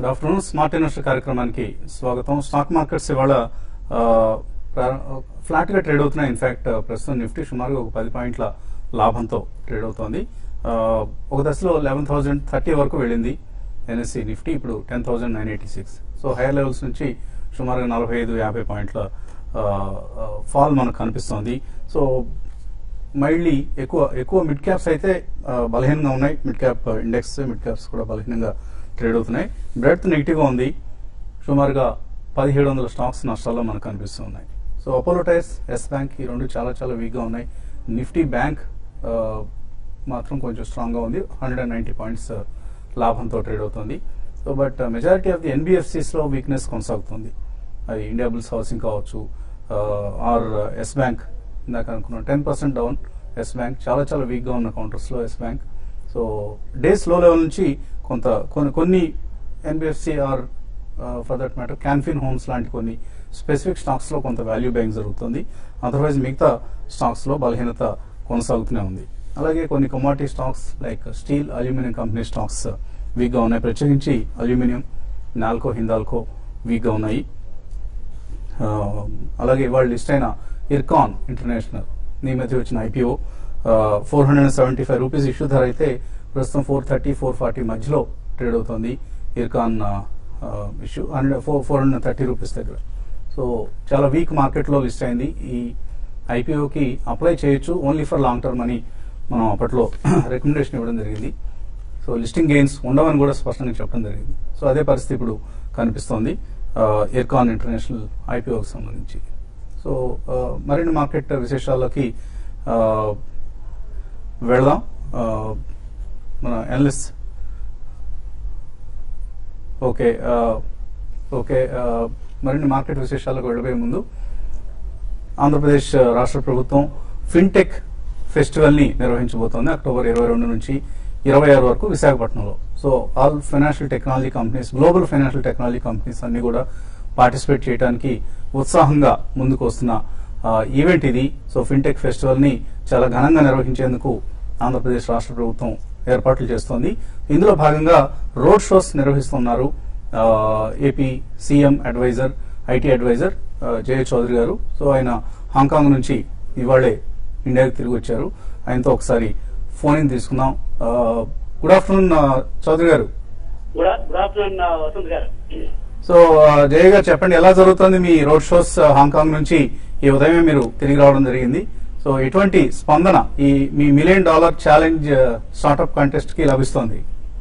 Good afternoon smart investor కార్యక్రమానికి స్వాగతం stock markets ఇవాళ ఫ్లాట్ గా ట్రేడ్ అవుతున్నాయి ఇన్ఫాక్ట్ ప్రస్తుతం నిఫ్టీ సుమారుగా ఒక పది పాయింట్ల లాభంతో ట్రేడ్ అవుతోంది ఆ, ఒక దశలో లెవెన్ థౌసండ్ థర్టీ వరకు వెళ్ళింది ఎన్ఎస్సి నిఫ్టీ ఇప్పుడు ten thousand nine eighty six so higher levels నుంచి సుమారుగా నలభై ఐదు యాభై పాయింట్ల ఫాల్ మనకు కనిపిస్తోంది సో మైల్డ్లీ ఎక్కువ ఎక్కువ మిడ్ క్యాప్స్ అయితే ఆ, బలహీనంగా ఉన్నాయి mid cap index mid caps కూడా బలహీనంగా ట్రేడ్ అవుతున్నాయి బ్రెడ్త్ నెగిటివ్ గా ఉంది సుమారుగా పదిహేడు వందల స్టాక్స్ నష్టాల్లో మనకు కనిపిస్తూ ఉన్నాయి so Apollo Tyres Yes Bank ఈ రెండు చాలా చాలా వీక్ గా ఉన్నాయి నిఫ్టీ బ్యాంక్ ఆ, మాత్రం కొంచెం స్ట్రాంగ్ గా ఉంది హండ్రెడ్ అండ్ నైన్టీ పాయింట్స్ లాభంతో ట్రేడ్ అవుతుంది so but majority of the NBFCs లో వీక్నెస్ కొనసాగుతుంది అది ఇండియా బుల్స్ హౌసింగ్ కావచ్చు ఆర్ ఎస్ బ్యాంక్ ఇందాక అనుకున్నాం ten percent down Yes Bank చాలా చాలా వీక్ గా ఉన్న కౌంటర్స్ లో ఎస్ బ్యాంక్ సో డేస్ లో లెవెల్ నుంచి కొంత కొన్ని కొన్ని NBFC or for that matter Canfin Homes లాంటి కొన్ని స్పెసిఫిక్ స్టాక్స్ లో కొంత వాల్యూ బయింగ్ జరుగుతుంది అదర్వైజ్ మిగతా స్టాక్స్ లో బలహీనత కొనసాగుతూనే ఉంది అలాగే కొన్ని commodity stocks like steel aluminium company stocks weak గా ఉన్నాయి ప్రత్యేకించి అల్యూమినియం నాల్కో హిందాల్కో వీక్ గా ఉన్నాయి ఆ, అలాగే ఇవాళ లిస్ట్ అయిన ఇర్కాన్ ఇంటర్నేషనల్ ఈ మధ్య వచ్చిన IPO four hundred and seventy five rupees issue ధర అయితే ప్రస్తుతం ఫోర్ థర్టీ ఫోర్ ఫార్టీ మధ్యలో ట్రేడ్ అవుతుంది IRCON issue hundred four four hundred thirty rupees దగ్గర సో చాలా వీక్ మార్కెట్లో లిస్ట్ అయింది ఈ ఐపీఓకి అప్లై చేయొచ్చు ఓన్లీ ఫర్ లాంగ్ టర్మ్ అని మనం అప్పట్లో రికమెండేషన్ ఇవ్వడం జరిగింది సో లిస్టింగ్ గెయిన్స్ ఉండవని కూడా స్పష్టంగా చెప్పడం జరిగింది సో అదే పరిస్థితి ఇప్పుడు కనిపిస్తోంది ఎర్కాన్ ఇంటర్నేషనల్ ఐపీఓకి సంబంధించి సో ఆ, మరిన్ని మార్కెట్ విశేషాల్లోకి ఆ, వెళదాం ఆ, మన ఎనలిస్ట్ ఓకే ఆ, ఓకే ఆ, మరిన్ని మార్కెట్ విశేషాలకు వెళ్ళబోయే ముందు ఆంధ్రప్రదేశ్ రాష్ట్ర ప్రభుత్వం ఫిన్టెక్ ఫెస్టివల్ ని నిర్వహించబోతోంది అక్టోబర్ ఇరవై రెండు నుంచి ఇరవై ఆరు వరకు విశాఖపట్నంలో so all financial technology companies global financial technology companies అన్ని కూడా పార్టిసిపేట్ చేయడానికి ఉత్సాహంగా ముందుకు వస్తున్న ఈవెంట్ ఇది సో ఫిన్టెక్ ఫెస్టివల్ ని చాలా ఘనంగా నిర్వహించేందుకు ఆంధ్రప్రదేశ్ రాష్ట్ర ప్రభుత్వం ఏర్పాట్లు చేస్తోంది ఇందులో భాగంగా రోడ్ షోస్ నిర్వహిస్తున్నారు ఆ, AP CM advisor IT advisor ఆ, జయ చౌదరి గారు సో ఆయన హాంకాంగ్ నుంచి ఇవాళే ఇండియాకి తిరిగి వచ్చారు ఆయనతో ఒకసారి ఫోన్ ఇన్ తీసుకుందాం ఆ, గుడ్ ఆఫ్టర్నూన్ ఆ, చౌదరి గారు గుడ్ ఆ- గుడ్ ఆఫ్టర్నూన్ ఆ, వసంత్ గారు సో ఆ, జయ గారు చెప్పండి ఎలా జరుగుతుంది మీ రోడ్ షోస్ ఆ, హాంకాంగ్ నుంచి ఈ ఉదయమే మీరు తిరిగి రావడం జరిగింది సో ఎటువంటి స్పందన ఈ మీ million dollar challenge startup contest కి లభిస్తోంది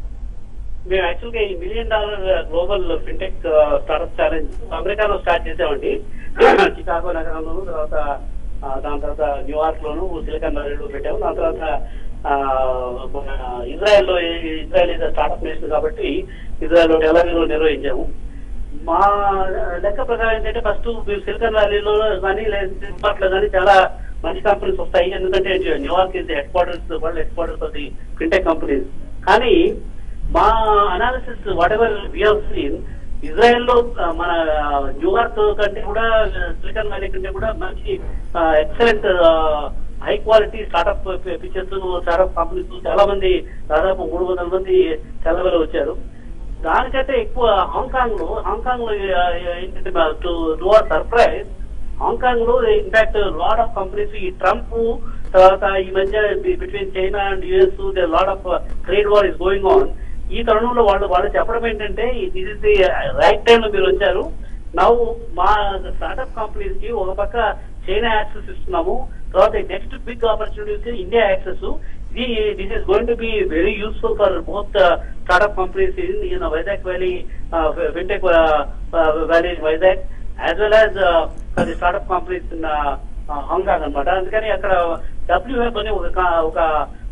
మేము యాక్చువల్ గా ఈ million dollar global fintech startup challenge అమెరికాలో స్టార్ట్ చేసామండి చికాగో నగరంలోను తర్వాత ఆ, దాని తర్వాత న్యూయార్క్ లోను సిలికాన్ వ్యాలీలో పెట్టాము దాని తర్వాత ఆ, మన ఇజ్రాయెల్లో ఇజ్రాయెల్ ఇస్ స్టార్ట్అప్ నేషన్ కాబట్టి ఇజ్రాయెల్ టెలవీలో నిర్వహించాము మా లెక్క ప్రకారం ఏంటంటే ఫస్ట్ మీరు సిలికాన్ వ్యాలీలో కానీ లేదా లో కానీ చాలా మంచి కంపెనీస్ వస్తాయి ఎందుకంటే New York is headquarters world headquarters of the fintech companies కానీ మా analysis whatever have seen Israel లో ఆ, మన న్యూయార్క్ కంటే కూడా సిలికాన్ వ్యాలీ కంటే కూడా మంచి excellent high quality startup features startup companies చాలా మంది దాదాపు మూడు వందల మంది తెల్లవెల వచ్చారు దానికంటే ఎక్కువ హాంకాంగ్ లో హాంకాంగ్ లో ఆ, ఏంటంటే టు అవర్ సర్ప్రైజ్ హాంకాంగ్ లో ఇన్ఫాక్ట్ లాడ్ ఆఫ్ కంపెనీస్ ఈ ట్రంప్ తర్వాత ఈ మధ్య between China and US the lot of trade war is going on ఈ తరుణంలో వాళ్ళు వాళ్ళు చెప్పడం ఏంటంటే this is the right time లో మీరు వచ్చారు నవ్వు మా స్టార్ట్అప్ కంపెనీస్ కి ఒక పక్క చైనా యాక్సెస్ ఇస్తున్నాము తర్వాత next big opportunities India access ఇది this is going to be very useful for both startup companies in Vizag valley fintech valley Vizag as well as for the startup companies in Hong Kong అనమాట అందుకని అక్కడ WF అని ఒక కా- ఒక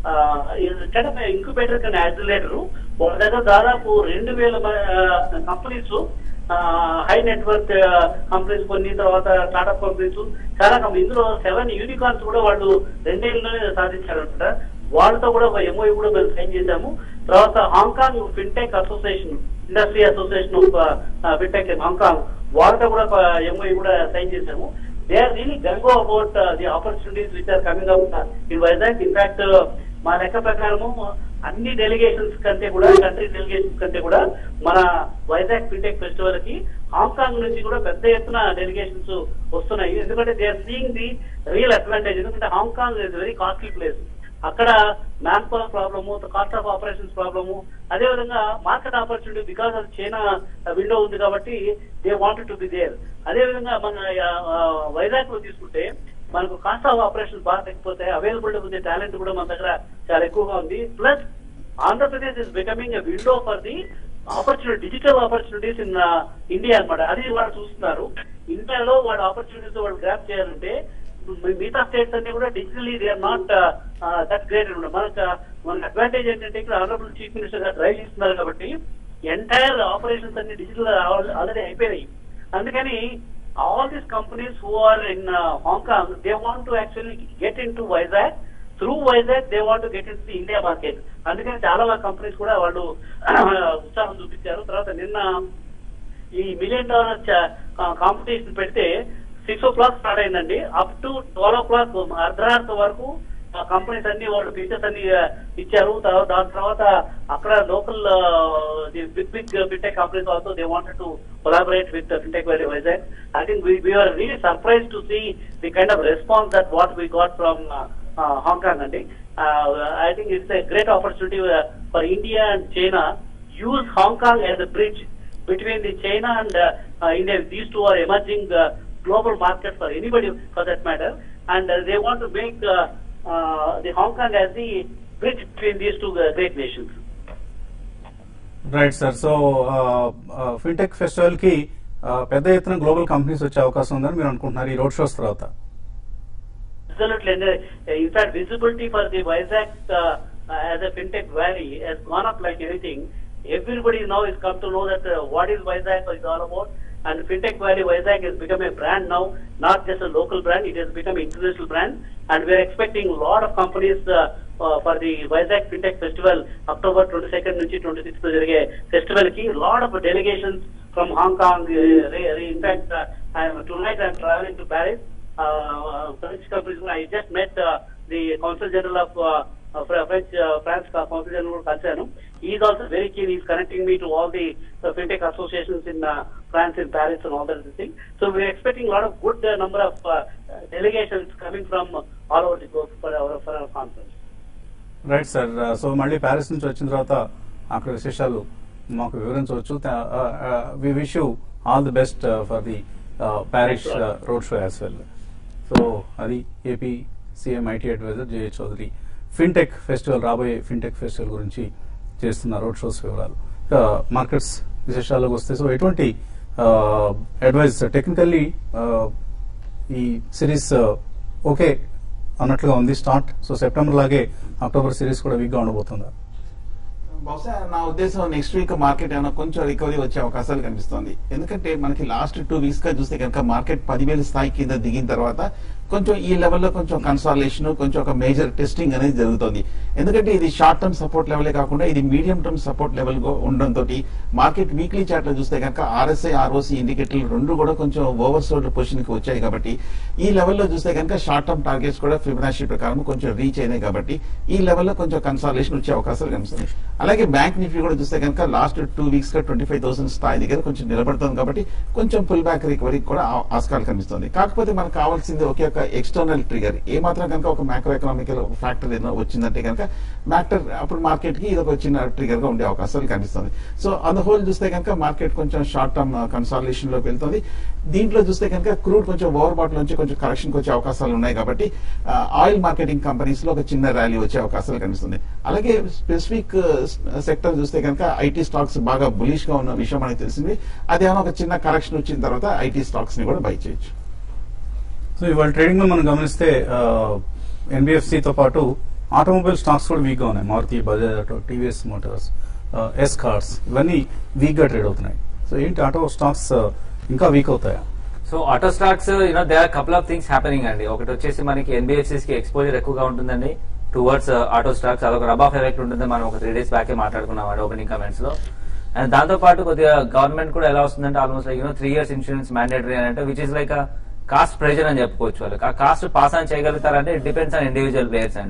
ఇంక్యుబేటర్ కానీ accelerator ఒక దగ్గర దాదాపు రెండు వేల కంపెనీస్ హై నెట్వర్క్ కంపెనీస్ కొన్ని తర్వాత స్టార్ట్అప్ కంపెనీస్ చాలా కంపెనీ ఇందులో సెవెన్ యూనికార్న్స్ కూడా వాళ్ళు రెండేళ్లలోనే సాధించారనమాట వాళ్ళతో కూడా ఒక ఎంఓయూ కూడా మేము సైన్ చేశాము తర్వాత Hong Kong fintech association industry association of fintech Hong Kong వాళ్ళతో కూడా ఒక ఎంఓయూ కూడా సైన్ చేశాము they are really gung ho about the opportunities which are coming out in Vizag in fact మా లెక్క ప్రకారము అన్ని డెలిగేషన్స్ కంటే కూడా కంట్రీ డెలిగేషన్స్ కంటే కూడా మన వైజాగ్ ఫిన్టెక్ ఫెస్టివల్ కి హాంకాంగ్ నుంచి కూడా పెద్ద ఎత్తున డెలిగేషన్స్ వస్తున్నాయి ఎందుకంటే they are seeing the real advantage ఎందుకంటే Hong Kong is very costly place అక్కడ man power problem cost of operations problem అదేవిధంగా market opportunity because of China window ఉంది కాబట్టి they wanted to be there అదేవిధంగా మన వైజాగ్ లో తీసుకుంటే మనకు కాస్ట్ ఆఫ్ ఆపరేషన్స్ బాగా తగ్గిపోతే అవైలబిలిటీ ఉంది టాలెంట్ కూడా మన దగ్గర చాలా ఎక్కువగా ఉంది plus Andhra Pradesh is becoming a window for the opportunity digital opportunities in India అన్నమాట అది వాళ్ళు చూస్తున్నారు ఇండియాలో వాళ్ళ ఆపర్చునిటీస్ వాళ్ళు గ్రాప్ చేయాలంటే మి- మిగతా స్టేట్స్ అన్ని కూడా digitally they are not that great అనమాట మనకు మనకు అడ్వాంటేజ్ ఏంటంటే ఇక్కడ ఆనరబుల్ చీఫ్ మినిస్టర్ గారు డ్రైవ్ చేస్తున్నారు కాబట్టి ఎంటైర్ ఆపరేషన్స్ అన్ని డిజిటల్ ఆల్రెడీ అయిపోయినాయి అందుకని all these companies who are in Hong Kong they want to actually get into Vizag through Vizag they want get in the India market అందుకని చాలా కంపెనీస్ కూడా వాళ్ళు ఉత్సాహం చూపించారు తర్వాత నిన్న ఈ మిలియన్ డాలర్ కాంపిటీషన్ పెడితే సిక్స్ ఓ క్లాక్ స్టార్ట్ అయిందండి up to twelve o'clock అర్ధరాత్రి వరకు కంపెనీస్ అన్ని వాళ్ళు ఫీచర్స్ అన్ని ఆ, ఇచ్చారు తర్వాత దాని తర్వాత అక్కడ local big big fintech companies also they wanted to collaborate with fintech very Vizag I think we are really surprise to see the kind of response that what we got from Hong Kong అండి I think it's a great opportunity for India and China use Hong Kong as a bridge between the China and uh, uh, India. These two are emerging uh, global markets for anybody for that matter, and uh, they want to make uh, uh, the Hong Kong as the bridge between these two uh, great nations. Right sir so fintech festival కి ఆ, పెద్ద ఎత్తున global companies వచ్చే అవకాశం ఉందని మీరు అనుకుంటున్నారు ఈ రోడ్ షోస్ తర్వాత Absolutely. And, uh, in fact, visibility for the Vizag uh, uh, as a fintech valley has gone up like anything. Everybody now is come to know that uh, what is Vizag is all about. And Fintech Valley Vizag has become a brand now, not just a local brand, it has become an international brand. And we're expecting a lot of companies uh, uh, for the Vizag Fintech Festival, October 22nd నుంచి 26th జరిగే festival కి lot of delegations from Hong Kong. Uh, re- re- in fact, uh, I'm, tonight I'm traveling to Paris uh, French companies. I just met uh, the Consul General of uh, uh, Fr- French uh, France Consul General Kalsano. He is also very keen. He's connecting me to all the uh, fintech associations in uh, France, in Paris, and all that thing. So we're expecting a lot of good uh, number of uh, delegations coming from all over the globe for our for our conference. Right sir so మళ్ళీ Paris నుంచి వచ్చిన తర్వాత అక్కడ విశేషాలు మాకు వివరించవచ్చు we wish you all the best for the Paris road show as well so అది AP CM IT advisor J Chowdary fintech festival రాబోయే ఫిన్టెక్ ఫెస్టివల్ గురించి చేస్తున్న రోడ్ షోస్ వివరాలు ఇక మార్కెట్స్ విశేషాలకు వస్తే సో ఎటువంటి అడ్వైజ్ టెక్నికల్లీ ఈ సిరీస్ ఓకే అన్నట్లుగా ఉంది స్టార్ట్ సో సెప్టెంబర్ లాగే అక్టోబర్ సిరీస్ కూడా వీక్ గా ఉండబోతుందా బహుశా నా ఉద్దేశం నెక్స్ట్ వీక్ మార్కెట్ ఏమైనా కొంచెం రికవరీ వచ్చే అవకాశాలు కనిపిస్తుంది ఎందుకంటే మనకి లాస్ట్ టూ వీక్స్ గా చూస్తే కనుక మార్కెట్ పదివేల స్థాయి కింద దిగిన తర్వాత కొంచెం ఈ లెవెల్లో కొంచెం కన్సాలేషన్ కొంచెం ఒక మేజర్ టెస్టింగ్ అనేది జరుగుతుంది ఎందుకంటే ఇది షార్ట్ టర్మ్ సపోర్ట్ లెవెలే కాకుండా ఇది మీడియం టర్మ్ సపోర్ట్ లెవెల్ ఉండడంతో మార్కెట్ వీక్లీ చార్ట్ లో చూస్తే కనుక ఆర్ఎస్ఐ ఆర్ఓసి ఇండికేటర్లు రెండు కూడా కొంచెం ఓవర్ సోల్డ్ పొజిషన్ కి వచ్చాయి కాబట్టి ఈ లెవెల్లో చూస్తే కనుక షార్ట్ టర్మ్ టార్గెట్స్ కూడా ఫిబనాషి ప్రకారం కొంచెం రీచ్ అయినాయి కాబట్టి ఈ లెవెల్లో కొంచెం కన్సాలేషన్ వచ్చే అవకాశాలు కనిపిస్తుంది అలాగే బ్యాంక్ నిఫ్టీ కూడా చూస్తే కనుక లాస్ట్ టూ వీక్స్ గా ట్వంటీ ఫైవ్ థౌసండ్ స్థాయి దగ్గర కొంచెం నిలబడుతుంది కాబట్టి కొంచెం పుల్ బ్యాక్ రికవరీ కూడా ఆ- ఆస్కారాలు కనిపిస్తుంది కాకపోతే మనకు కావాల్సింది ఒకే ఒక ఎక్స్టర్నల్ ట్రిగర్ ఏ మాత్రం కనుక ఒక మ్యాక్రో ఎకనామికల్ ఫ్యాక్టర్ ఏదైనా వచ్చిందంటే కనుక మ్యాక్టర్ అప్పుడు మార్కెట్ కి ఇది ఒక చిన్న ట్రిగర్ గా ఉండే అవకాశాలు కనిపిస్తుంది సో ఆన్ ద హోల్ చూస్తే కనుక మార్కెట్ కొంచెం షార్ట్ టర్మ్ కన్సాలిడేషన్ లోకి వెళ్తుంది దీంట్లో చూస్తే కనుక క్రూడ్ కొంచెం ఓవర్ బాట్ నుంచి కొంచెం కరెక్షన్ వచ్చే అవకాశాలు ఉన్నాయి కాబట్టి ఆయిల్ మార్కెటింగ్ కంపెనీస్ లో ఒక చిన్న ర్యాలీ వచ్చే అవకాశాలు కనిపిస్తుంది అలాగే స్పెసిఫిక్ సెక్టర్ చూస్తే కనుక ఐటీ స్టాక్స్ బాగా బులిష్ గా ఉన్న విషయం మనకి తెలిసింది అదేమో ఒక చిన్న కరెక్షన్ వచ్చిన తర్వాత ఐటీ స్టాక్స్ ని కూడా బై చేయొచ్చు సో ఇవాళ ట్రేడింగ్ లో మనం గమనిస్తే ఎన్బిఎఫ్సి తో పాటు ఆటోమొబైల్ స్టాక్స్ కూడా వీక్ గా ఉన్నాయి Maruti Bajaj auto TVS motors Escorts ఇవన్నీ వీక్ గా ట్రేడ్ అవుతున్నాయి సో ఏంటి ఆటో స్టాక్స్ ఇంకా వీక్ అవుతాయా so auto stocks you know they are couple of things happening అండి ఒకటి వచ్చేసి మనకి ఎన్బిఎఫ్సిస్ కి ఎక్స్పోజర్ ఎక్కువగా ఉంటుందండి టువర్డ్స్ ఆటో స్టాక్స్ అదొక రబ్ ఆఫ్ ఎఫెక్ట్ ఉంటుంది మనం ఒక త్రీ డేస్ బ్యాకే మాట్లాడుకున్నాం అండి ఓపెనింగ్ కమెంట్స్ లో అండ్ దాంతో పాటు కొద్దిగా గవర్నమెంట్ కూడా ఎలా వస్తుందంటే almost like you know three years insurance mandatory అని అంటే which is like cost pressure అని చెప్పుకోవచ్చు వాళ్ళకి ఆ కాస్ట్ పాస్ ఆన్ చేయగలుగుతారంటే it depends on individual players అండి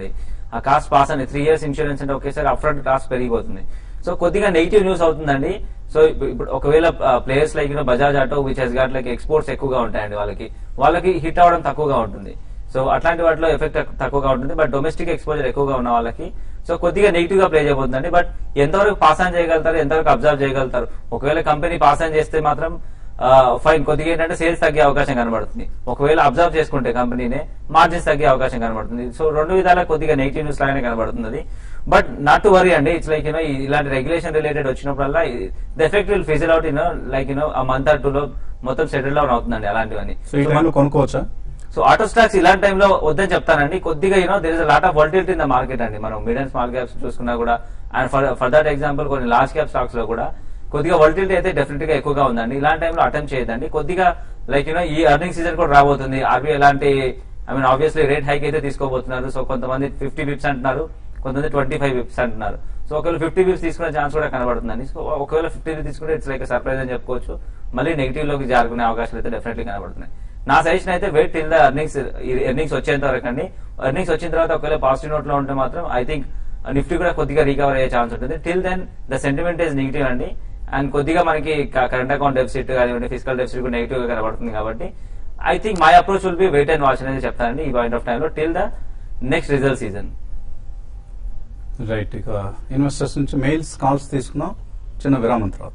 ఆ కాస్ట్ పాస్ అని త్రీ ఇయర్స్ ఇన్సూరెన్స్ అంటే ఒకేసారి అప్ఫ్రంట్ కాస్ట్ పెరిగిపోతుంది సో కొద్దిగా నెగిటివ్ న్యూస్ అవుతుందండి సో ఇప్పుడు ఇప్పుడు ఒకవేళ players like Bajaj auto which has got like exports ఎక్కువగా ఉంటాయండి వాళ్ళకి వాళ్ళకి హిట్ అవ్వడం తక్కువగా ఉంటుంది సో అట్లాంటి వాటిలో ఎఫెక్ట్ తక్కువగా ఉంటుంది బట్ డొమెస్టిక్ ఎక్స్పోజర్ ఎక్కువగా ఉన్న వాళ్ళకి సో కొద్దిగా నెగిటివ్ గా ప్లే చేయబోతుందండి బట్ ఎంతవరకు పాస్ ఆన్ చేయగలుగుతారు ఎంతవరకు అబ్జర్వ్ చేయగలుగుతారు ఒకవేళ కంపెనీ పాస్ ఆన్ చేస్తే మాత్రం ఫైన్ కొద్దిగా ఏంటంటే సేల్స్ తగ్గే అవకాశం కనబడుతుంది ఒకవేళ అబ్జర్వ్ చేసుకుంటే కంపెనీనే మార్జిన్స్ తగ్గే అవకాశం కనబడుతుంది సో రెండు విధాలా కొద్దిగా నెగిటివ్ న్యూస్ లాగానే కనబడుతుంది బట్ నాట్ టు వరీ అండి ఇట్స్ లైక్ యూనో ఇలాంటి రెగ్యులేషన్ రిలేటెడ్ వచ్చినప్పుడల్లా the effect will fizzle out you know like you know ఆ మంత్ ఆర్ టూ లో మొత్తం సెటిల్ డౌన్ అవుతుందండి అలాంటివన్నీ సో ఈ టైంలో కొనుక్కోవచ్చా సో ఆటో స్టాక్స్ ఇలాంటి టైంలో వద్దని చెప్తానండి కొద్దిగా you know there is lot of volatility in the market అండి మనం మీడియం స్మాల్ క్యాప్స్ చూసుకున్నా కూడా and for for that example కొన్ని లార్జ్ క్యాప్ స్టాక్స్ లో కూడా కొద్దిగా వాలిటిలిటీ అయితే డెఫినెట్ గా ఎక్కువగా ఉందండి ఇలాంటి టైంలో అటెంప్ట్ చేయదండి కొద్దిగా లైక్ యూనో ఈ అర్నింగ్ సీజన్ కూడా రాబోతుంది ఆర్బీఐ ఎలాంటి I mean obviously rate hike అయితే తీసుకోబోతున్నారు సో కొంతమంది ఫిఫ్టీ బిప్స్ అంటున్నారు కొంతమంది ట్వంటీ ఫైవ్ బిప్స్ అంటున్నారు సో ఒకవేళ ఫిఫ్టీ బిప్స్ తీసుకునే ఛాన్స్ కూడా కనబడుతుందండి సో ఒకవేళ ఫిఫ్టీ తీసుకుంటే ఇట్స్ లైక్ సర్ప్రైజ్ అని చెప్పుకోవచ్చు మళ్ళీ నెగిటివ్ లోకి జారుకునే అవకాశాలు అయితే డెఫినెట్లీ కనబడుతున్నాయి నా సజెషన్ అయితే wait till the earnings earnings వచ్చేంత వరకు అండి ఎర్నింగ్స్ వచ్చిన తర్వాత ఒకవేళ పాజిటివ్ నోట్ లో ఉంటే మాత్రం ఐ థింక్ నిఫ్టీ కూడా కొద్దిగా రికవర్ అయ్యే ఛాన్స్ ఉంటుంది till then the sentiment is negative అండి అండ్ కొద్దిగా మనకి కరెంట్ అకౌంట్ డెఫిసిట్ కానివ్వండి ఫిజికల్ డెఫిసిట్ కూడా నెగిటివ్ గా కనబడుతుంది కాబట్టి I think my approach will be wait and watch అనేది చెప్తానండి ఈ పాయింట్ ఆఫ్ టైంలో till the next result season right ఇక ఇన్వెస్టర్స్ నుంచి మెయిల్స్ కాల్స్ తీసుకున్నాం చిన్న విరామం తర్వాత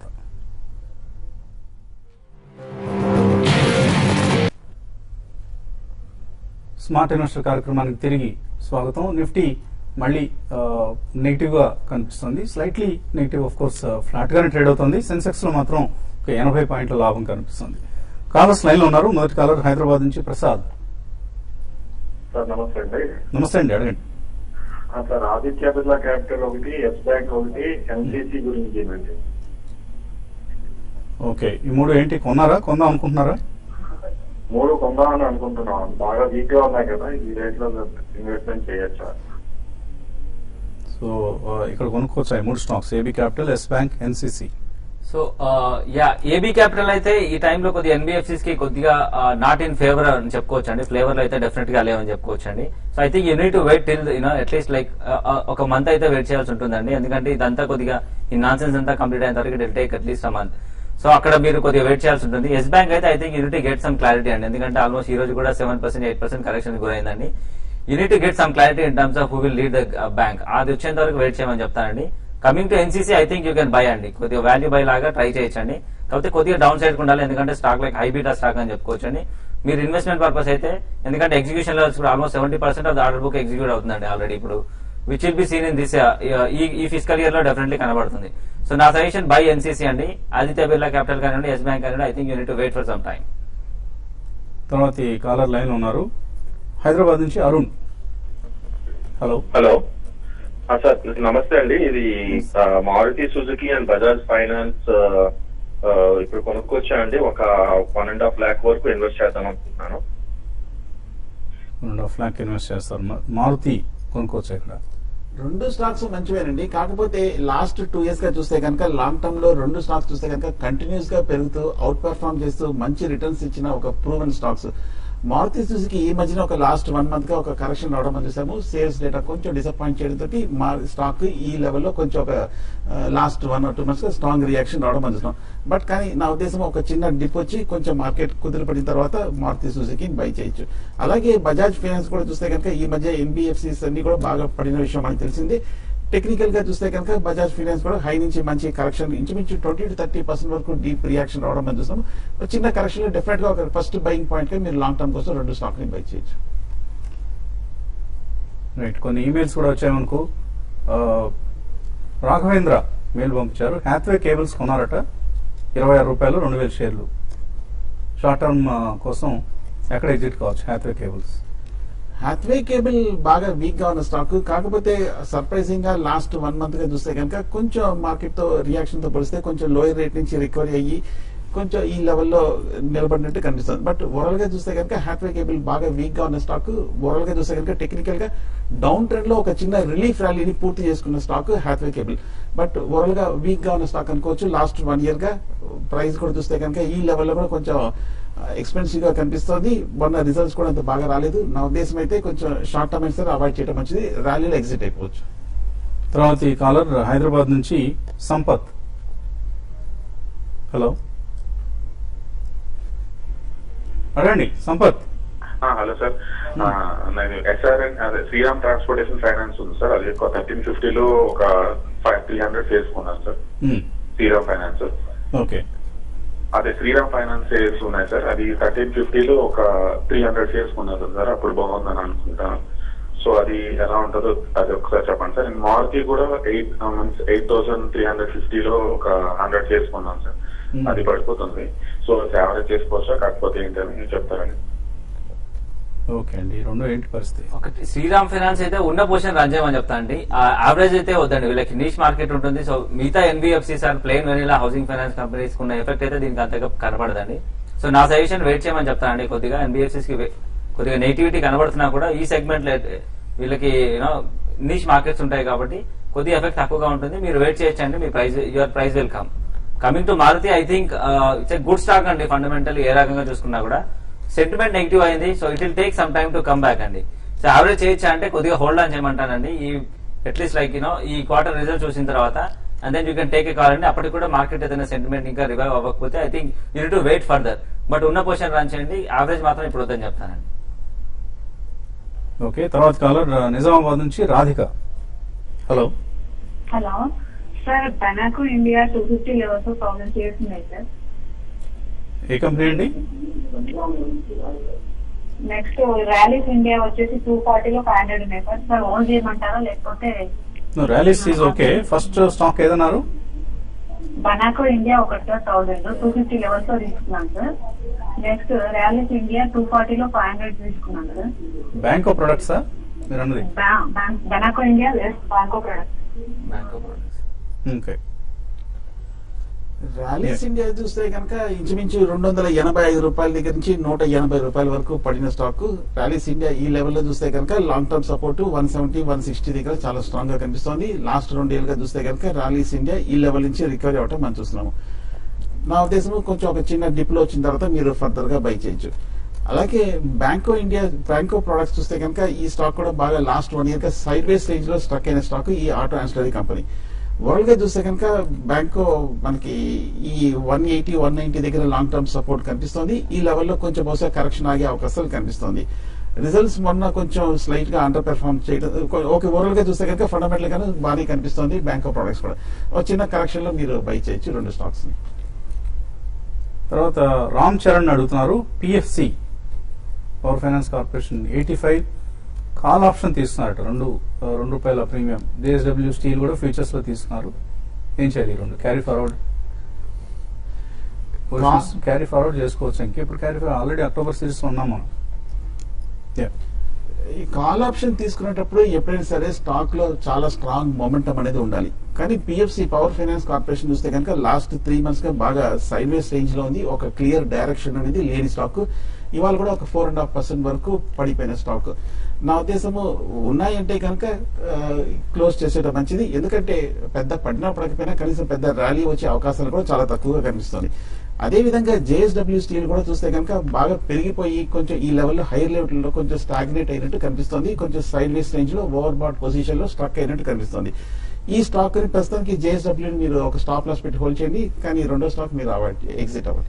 స్మార్ట్ ఇన్వెస్టర్ కార్యక్రమానికి తిరిగి స్వాగతం నిఫ్టీ మళ్ళీ నెగిటివ్ గా కనిపిస్తుంది slightly negative of course flat గానే ట్రేడ్ అవుతుంది సెన్సెక్స్ లో మాత్రం ఒక ఎనభై పాయింట్ల లాభం కనిపిస్తుంది కాలర్స్ లైన్ లో ఉన్నారు మొదటి కాలర్ హైదరాబాద్ నుంచి ప్రసాద్ సార్ నమస్తే అండి నమస్తే అండి అడగండి ఆ, సార్ ఆదిత్య బిర్లా క్యాపిటల్ ఒకటి ఎస్ బ్యాంక్ ఒకటి ఎన్సీసీ గురించి ఏమండి ఓకే ఈ మూడు ఏంటి కొన్నారా కొందాం అనుకుంటున్నారా మూడు కొందామని అనుకుంటున్నాం బాగా వీక్ గా ఉన్నాయి కదా ఈ రేట్ లో ఇన్వెస్ట్మెంట్ చేయొచ్చా సో ఆ, ఇక్కడ కొనుక్కోవచ్చా ఈ మూడు stocks AB capital yes bank NCC so yeah ఏబీ క్యాపిటల్ అయితే ఈ టైంలో కొద్దిగా ఎన్బిఎఫ్సిస్ కి కొద్దిగా నాట్ ఇన్ ఫేవర్ అని చెప్పుకోవచ్చు అండి ఫ్లేవర్ లో అయితే డెఫినెట్ గా లేవని చెప్పుకోవచ్చు అండి so I think you need wait till you know at least like ఒక మంత్ అయితే వెయిట్ చేయాల్సి ఉంటుందండి ఎందుకంటే ఇదంతా కొద్దిగా ఈ నాన్ సెన్స్ అంతా కంప్లీట్ అయిన తర్వాత it take at least a month so అక్కడ మీరు కొద్దిగా వెయిట్ చేయాల్సి ఉంటుంది ఎస్ బ్యాంక్ అయితే I think you need get some clarity అండి ఎందుకంటే ఆల్మోస్ట్ ఈ రోజు కూడా seven percent eight percent correction గురైందండి you need get some clarity in terms of who will lead the bank అది వచ్చేంత వరకు వెయిట్ చేయమని చెప్తానండి coming to NCC I think you can buy అండి కొద్దిగా వాల్యూ బై లాగా ట్రై చేయొచ్చండి కాకపోతే కొద్దిగా డౌన్ సైడ్ ఉండాలి ఎందుకంటే స్టాక్ లైక్ హైబీటా స్టాక్ అని చెప్పుకోవచ్చు అండి మీరు ఇన్వెస్ట్మెంట్ పర్పస్ అయితే ఎందుకంటే ఎగ్జిక్యూషన్ లెవెల్స్ కూడా almost seventy percent of the order book execute అవుతుందండి ఆల్రెడీ ఇప్పుడు which will be seen in this ఈ ఈ ఫిజికల్ ఇయర్ లో డెఫినెట్లీ కనబడుతుంది సో నా సజెషన్ బై ఎన్సీసీ అండి ఆదిత్య బిర్లా క్యాపిటల్ కానివ్వండి ఎస్ బ్యాంక్ కానివ్వండి I think you need wait for some time తర్వాత ఈ కాలర్ లైన్ లో ఉన్నారు హైదరాబాద్ నుంచి అరుణ్ హలో హలో ఆ, సార్ నమస్తే అండి ఇది ఆ, Maruti Suzuki and Bajaj finance ఆ, ఆ, ఇప్పుడు కొనుక్కొచ్చా అండి ఒక వన్ అండ్ హాఫ్ ల్యాక్ వరకు ఇన్వెస్ట్ చేద్దాం అనుకుంటున్నాను one and half lakh invest చేస్తారు మా- మారుతి కొనుక్కోవచ్చు ఇక్కడ రెండు స్టాక్స్ మంచివేనండి కాకపోతే లాస్ట్ టూ ఇయర్స్ గా చూస్తే కనుక లాంగ్ టర్మ్ లో రెండు స్టాక్స్ చూస్తే కనుక కంటిన్యూస్ గా పెరుగుతూ అవుట్ పర్ఫార్మ్ చేస్తూ మంచి రిటర్న్స్ ఇచ్చిన ఒక ప్రూవెన్ స్టాక్స్ మారుతి సుజుకి ఈ మధ్యన ఒక లాస్ట్ వన్ మంత్ గా ఒక కరెక్షన్ రావడం మనం చూసాము సేల్స్ డేటా కొంచెం డిసప్పాయింట్ చేయడంతో మా స్టాక్ ఈ లెవెల్లో కొంచెం ఒక last one or two months గా స్ట్రాంగ్ రియాక్షన్ రావడం మనం చూస్తాం బట్ కానీ నా ఉద్దేశం ఒక చిన్న డిప్ వచ్చి కొంచెం మార్కెట్ కుదిరిపడిన తర్వాత మారుతి సుజుకి బై చేయొచ్చు అలాగే బజాజ్ ఫైనాన్స్ కూడా చూస్తే కనుక ఈ మధ్య ఎన్బిఎఫ్సిస్ అన్ని కూడా బాగా పడిన విషయం మనకు తెలిసింది టెక్నికల్ గా చూస్తే కనుక బజాజ్ ఫైనాన్స్ కూడా హై నుంచి మంచి కరెక్షన్ ఇంచుమించు ట్వంటీ టు థర్టీ పర్సెంట్ వరకు డీప్ రియాక్షన్ రావడం మనం చూస్తాం ఒక చిన్న కరెక్షన్ లో డెఫినెట్ గా ఒక ఫస్ట్ బయింగ్ పాయింట్ గా మీరు లాంగ్ టర్మ్ కోసం రెండు స్టాక్ ని బై చేయొచ్చు రైట్ కొన్ని ఈమెయిల్స్ కూడా వచ్చాయనుకో ఆ, రాఘవేంద్ర మెయిల్ పంపించారు హ్యాత్వే కేబుల్స్ కొన్నారట ఇరవై ఆరు రూపాయలు రెండు వేల షేర్లు షార్ట్ టర్మ్ ఆ, కోసం ఎక్కడ ఎగ్జిట్ కావచ్చు హ్యాత్వే కేబుల్స్ హ్యాత్వే కేబుల్ బాగా వీక్ గా ఉన్న స్టాక్ కాకపోతే సర్ప్రైజింగ్ గా లాస్ట్ వన్ మంత్ గా చూస్తే కనుక కొంచెం మార్కెట్ తో రియాక్షన్ తో పోలిస్తే కొంచెం లోయర్ రేట్ నుంచి రికవరీ అయ్యి కొంచెం ఈ లెవెల్లో నిలబడినట్టు కనిపిస్తుంది బట్ ఓవరాల్ గా చూస్తే కనుక హ్యాత్వే కేబుల్ బాగా వీక్ గా ఉన్న స్టాక్ ఓవరాల్ గా చూస్తే కనుక టెక్నికల్ గా డౌన్ ట్రెండ్ లో ఒక చిన్న రిలీఫ్ ర్యాలీని పూర్తి చేసుకున్న stock Hathway cable but overall గా వీక్ గా ఉన్న స్టాక్ అనుకోవచ్చు లాస్ట్ వన్ ఇయర్ గా ప్రైస్ కూడా చూస్తే కనుక ఈ లెవెల్లో కూడా కొంచెం ఎక్స్పెన్సివ్ గా కనిపిస్తోంది మొన్న రిజల్ట్స్ కూడా అంత బాగా రాలేదు నా ఉద్దేశం అయితే కొంచెం షార్ట్ టర్మ్ అయితే అవాయిడ్ చేయడం మంచిది ర్యాలీలో ఎగ్జిట్ అయిపోవచ్చు తర్వాత ఈ కాలర్ హైదరాబాద్ నుంచి సంపత్ హలో అడగండి సంపత్ ఆ, హలో సార్ ఆ, నేను ఎస్ఆర్ఎన్ అదే శ్రీరామ్ ట్రాన్స్పోర్టేషన్ ఫైనాన్స్ ఉంది సార్ అది ఒక థర్టీన్ ఫిఫ్టీలో ఒక ఫైవ్ త్రీ హండ్రెడ్ చేసుకున్నాను సార్ మ్మ్. శ్రీరామ్ ఫైనాన్స్ ఓకే అదే శ్రీరామ్ ఫైనాన్స్ షేర్స్ ఉన్నాయి సార్ అది థర్టీన్ ఫిఫ్టీలో ఒక త్రీ హండ్రెడ్ షేర్స్ కొన్నారు సార్ అప్పుడు బాగుందని అనుకుంటాను సో అది ఎలా ఉంటుందో అది ఒకసారి చెప్పండి సార్ నేను మారుతి కూడా eight months eight thousand three hundred ఫిఫ్టీలో ఒక హండ్రెడ్ షేర్స్ కొన్నాను సార్ Hmm. అది పడిపోతుంది సో యావరేజ్ చేసుకోవచ్చా కాకపోతే ఏంటని చెప్తారని ఓకే అండి రెండు ఏంటి పరిస్థితి ఒకటి శ్రీరామ్ ఫైనాన్స్ అయితే ఉన్న పొజిషన్ రన్ చేయమని చెప్తా అండి యావరేజ్ అయితే వద్దండి వీళ్ళకి నీష్ మార్కెట్ ఉంటుంది సో మిగతా NBFC sir plain vanilla housing finance companies ఉన్న ఎఫెక్ట్ అయితే దీనికి అంతగా కనబడదండి సో నా సజెషన్ వెయిట్ చేయమని చెప్తానండి కొద్దిగా ఎన్బిఎఫ్సిస్ కి వే- కొద్దిగా నెగిటివిటీ కనబడుతున్నా కూడా ఈ సెగ్మెంట్ లో అయితే వీళ్ళకి యూనో నీష్ మార్కెట్స్ ఉంటాయి కాబట్టి కొద్దిగా ఎఫెక్ట్ తక్కువగా ఉంటుంది మీరు వెయిట్ చేయొచ్చండి మీ price your price will come coming to Maruti I think it's a good stock అండి ఫండమెంటల్ ఏ రకంగా చూసుకున్నా కూడా సెంటిమెంట్ నెగిటివ్ అయింది so it will take some time to come back అండి సో యావరేజ్ చేయొచ్చా అంటే కొద్దిగా హోల్డ్ ఆన్ చేయమంటానండి ఈ అట్లీస్ట్ లైక్ యూనో ఈ క్వార్టర్ రిజల్ట్ చూసిన తర్వాత and then you can take a call అండి అప్పటికి కూడా మార్కెట్ ఏదైనా సెంటిమెంట్ ఇంకా రివైవ్ అవ్వకపోతే I think you to wait further but ఉన్న పొజిషన్ రన్ చేయండి యావరేజ్ మాత్రం ఇప్పుడు వద్దని చెప్తానండి ఓకే తర్వాత కాలర్ నిజామాబాద్ నుంచి Radhika hello hello sir Banco India two fifty levels thousand shares ఉన్నాయి సార్ ఏ కంపెనీ అండి నెక్స్ట్ ర్యాలీస్ ఇండియా వచ్చేసి టూ ఫార్టీలో ఫైవ్ హండ్రెడ్ ఉన్నాయి సార్ సార్ ఓన్ చేయమంటారా లేకపోతే Rallis is okay first stock ఏదన్నారు బనాకో ఇండియా ఒకటి sir thousand two fifty levels లో తీసుకున్నాను sir next Rallis India two ఫార్టీలో ఫైవ్ హండ్రెడ్ తీసుకున్నాను సార్ బ్యాంక్ ఆఫ్ ప్రొడక్ట్సా మీరు అన్నది Banco India less Banco product bank of products okay Rallis India చూస్తే కనుక ఇంచుమించు రెండు వందల ఎనభై ఐదు రూపాయల దగ్గర నుంచి నూట ఎనభై రూపాయల వరకు పడిన స్టాక్ ర్యాలీస్ ఇండియా ఈ లెవెల్లో చూస్తే కనుక long term support one seventy one sixty దగ్గర చాలా స్ట్రాంగ్ గా కనిపిస్తోంది లాస్ట్ రెండేళ్లుగా చూస్తే కనుక ర్యాలీస్ ఇండియా ఈ లెవెల్ నుంచి రికవరీ అవటం మనం చూస్తున్నాము నా ఉద్దేశం కొంచెం ఒక చిన్న డిప్ లో వచ్చిన తర్వాత మీరు ఫర్దర్ గా బై చేయొచ్చు అలాగే బ్యాంకో ఇండియా బ్యాంకో ప్రొడక్ట్స్ చూస్తే కనుక ఈ స్టాక్ కూడా బాగా లాస్ట్ వన్ ఇయర్ గా సైడ్ వేస్ రేంజ్ లో స్ట్రక్ అయిన స్టాక్ ఈ ఆటో ఆన్సిలరీ కంపెనీ వరల్డ్ గా చూస్తే కనుక బ్యాంకో మనకి ఈ వన్ ఎయిటీ వన్ నైన్టీ దగ్గర లాంగ్ టర్మ్ సపోర్ట్ కనిపిస్తోంది ఈ లెవెల్లో కొంచెం బహుశా కరెక్షన్ ఆగే అవకాశాలు కనిపిస్తోంది రిజల్ట్స్ మొన్న కొంచెం స్లైట్ గా అండర్ పెర్ఫార్మ్ చేయడం ఓకే ఓవరాల్ గా చూస్తే కనుక ఫండమెంటల్ గా బాగానే కనిపిస్తోంది బ్యాంకో ప్రొడక్ట్స్ కూడా ఒక చిన్న కరెక్షన్ లో మీరు బై చేయొచ్చు రెండు స్టాక్స్ ని తర్వాత రామ్ చరణ్ అడుగుతున్నారు PFC power finance corporation eighty five call option తీసుకున్నారట రెండు ఆ, రెండు రూపాయల ప్రీమియం డిఎస్డబ్ల్యూ స్టీల్ కూడా ఫ్యూచర్స్ లో తీసుకున్నారు ఏం చేయాలి ఈ రెండు క్యారీ ఫార్వర్డ్ క్యారీ ఫార్వర్డ్ చేసుకోవచ్చు ఇంక ఇప్పుడు carry forward already October series లో ఉన్నాం మనం Yeah. ఈ కాల్ ఆప్షన్ తీసుకునేటప్పుడు ఎప్పుడైనా సరే స్టాక్ లో చాలా స్ట్రాంగ్ మొమెంటం అనేది ఉండాలి కానీ పిఎఫ్సి పవర్ ఫైనాన్స్ కార్పొరేషన్ చూస్తే కనుక లాస్ట్ త్రీ మంత్స్ గా బాగా సైడ్ వేస్ రేంజ్ లో ఉంది ఒక క్లియర్ డైరెక్షన్ అనేది లేని స్టాక్ ఇవాళ కూడా ఒక ఫోర్ అండ్ హాఫ్ పర్సెంట్ వరకు పడిపోయిన స్టాక్ నా ఉద్దేశము ఉన్నాయంటే కనుక క్లోజ్ చేసేయడం మంచిది ఎందుకంటే పెద్ద పడినా పడకపోయినా కనీసం పెద్ద ర్యాలీ వచ్చే అవకాశాలు కూడా చాలా తక్కువగా కనిపిస్తుంది అదే విధంగా జేఎస్డబ్ల్యూ స్టీల్ కూడా చూస్తే కనుక బాగా పెరిగిపోయి కొంచెం ఈ లెవెల్లో హైయర్ లెవెల్ లో కొంచెం స్టాగ్నేట్ అయినట్టు కనిపిస్తుంది కొంచెం సైడ్ వేస్ రేంజ్ లో ఓవర్ బాట్ పొజిషన్ లో స్ట్రక్ అయినట్టు కనిపిస్తుంది ఈ స్టాక్ ని ప్రస్తుతానికి జేఎస్డబ్ల్యూ మీరు ఒక స్టాప్ లాస్ పెట్టి హోల్డ్ చేయండి కానీ ఈ రెండో స్టాక్ మీరు అవాయిడ్ ఎగ్జిట్ అవ్వండి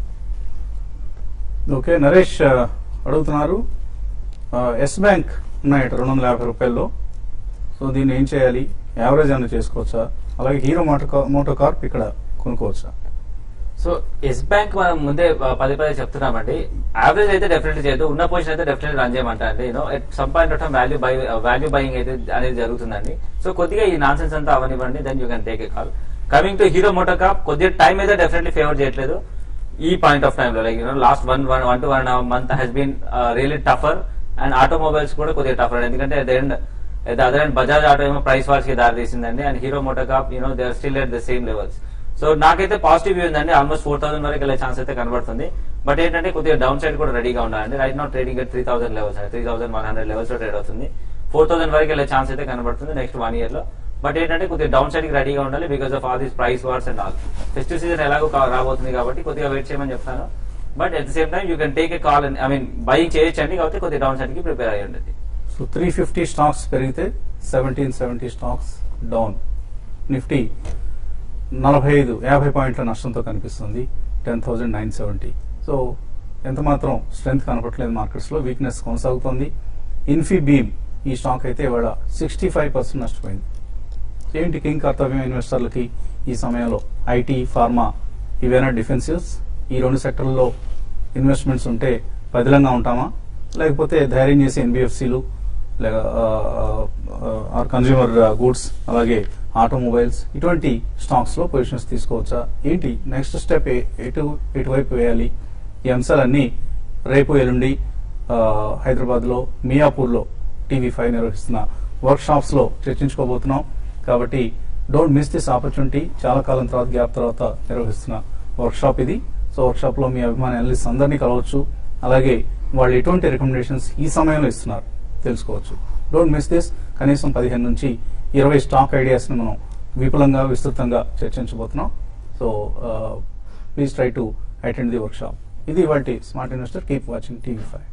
ఓకే నరేష్ ఆ, అడుగుతున్నారు ఎస్ బ్యాంక్ ఉన్నాయట రెండు వందల యాభై రూపాయల్లో సో దీన్ని ఏం చేయాలి యావరేజ్ ఏమైనా చేసుకోవచ్చా అలాగే హీరో మోటో మోటో కార్ప్ ఇక్కడ కొనుక్కోవచ్చా సో ఎస్ బ్యాంక్ మనం ముందే ఆ, పదే పదే చెప్తున్నామండి యావరేజ్ అయితే డెఫినెట్లీ చేయదు ఉన్న పొజిషన్ అయితే డెఫినెట్లీ రన్ చేయమంటా అండి you know at some point of value by value buying అయితే అనేది జరుగుతుందండి సో కొద్దిగా ఈ నాన్సెన్స్ అంతా అవనివ్వండి then you can take a call coming to Hero MotoCorp కొద్దిగా టైం అయితే డెఫినెట్లీ ఫేవర్ చేయట్లేదు ఈ పాయింట్ ఆఫ్ టైం లో like you know last one one one two one month has been really tougher and automobiles కూడా కొద్దిగా tougher ఎందుకంటే at end at other and Bajaj auto ఏమో price wars కి దారి తీసిందండి and Hero MotoCorp you know they are still at the same levels so నాకైతే positive view ఉందండి almost four thousand వరకు వెళ్ళే ఛాన్స్ అయితే కనబడుతుంది బట్ ఏంటంటే కొద్దిగా డౌన్ సైడ్ కూడా రెడీగా ఉండాలండి right now trading three thousand levels three thousand one hundred levels లో ట్రేడ్ అవుతుంది ఫోర్ థౌసండ్ వరకు వెళ్ళే ఛాన్స్ అయితే కనబడుతుంది నెక్స్ట్ వన్ ఇయర్ లో బట్ ఏంటంటే కొద్దిగా డౌన్ సైడ్ కి రెడీగా ఉండాలి because of all these price wars and all festive season ఎలాగో కా- రాబోతుంది కాబట్టి కొద్దిగా వెయిట్ చేయమని చెప్తాను but at the same time you can take a call I mean buying చేయొచ్చండి కాకపోతే కొద్దిగా డౌన్ సైడ్ కి ప్రిపేర్ అయ్యి ఉండదు సో త్రీ ఫిఫ్టీ స్టాక్స్ పెరిగితే seventeen seventy stocks down Nifty నలభై ఐదు యాభై పాయింట్ల నష్టంతో కనిపిస్తుంది ten thousand nine seventy so ఎంత మాత్రం స్ట్రెంత్ కనపట్లేదు మార్కెట్స్లో వీక్నెస్ కొనసాగుతోంది ఇన్ఫీ బీమ్ ఈ స్టాక్ అయితే ఇవాళ సిక్స్టీ ఫైవ్ పర్సెంట్ నష్టపోయింది ఏంటి కింగ్ కర్తవ్యం ఇన్వెస్టర్లకి ఈ సమయంలో ఐటీ ఫార్మా ఇవేనా డిఫెన్సివ్స్ ఈ రెండు సెక్టర్లలో ఇన్వెస్ట్మెంట్స్ ఉంటే పదిలంగా ఉంటామా లేకపోతే ధైర్యం చేసే ఎన్బిఎఫ్సిలు లేక ఆర్ కన్జ్యూమర్ గూడ్స్ అలాగే ఆటోమొబైల్స్ ఇటువంటి స్టాక్స్ లో పొజిషన్స్ తీసుకోవచ్చా ఏంటి నెక్స్ట్ స్టెప్ ఎటు ఎటువైపు వేయాలి ఈ అంశాలన్నీ రేపు ఎల్లుండి హైదరాబాద్ లో మియాపూర్ లో టీవీ ఫైవ్ నిర్వహిస్తున్న వర్క్ షాప్స్ లో చర్చించుకోబోతున్నాం కాబట్టి డోంట్ మిస్ దిస్ ఆపర్చునిటీ చాలా కాలం తర్వాత గ్యాప్ తర్వాత నిర్వహిస్తున్న వర్క్ షాప్ ఇది సో వర్క్ షాప్ లో మీ అభిమాన అనలిస్ట్ అందరినీ కలవచ్చు అలాగే వాళ్ళు ఎటువంటి రికమెండేషన్స్ ఈ సమయంలో ఇస్తున్నారు తెలుసుకోవచ్చు డోంట్ మిస్ దిస్ కనీసం పదిహేను నుంచి ఇరవై స్టాక్ ఐడియాస్ ని మనం విపులంగా విస్తృతంగా చర్చించబోతున్నాం so please try to attend the workshop ఇది వాటి smart investor keep watching TV five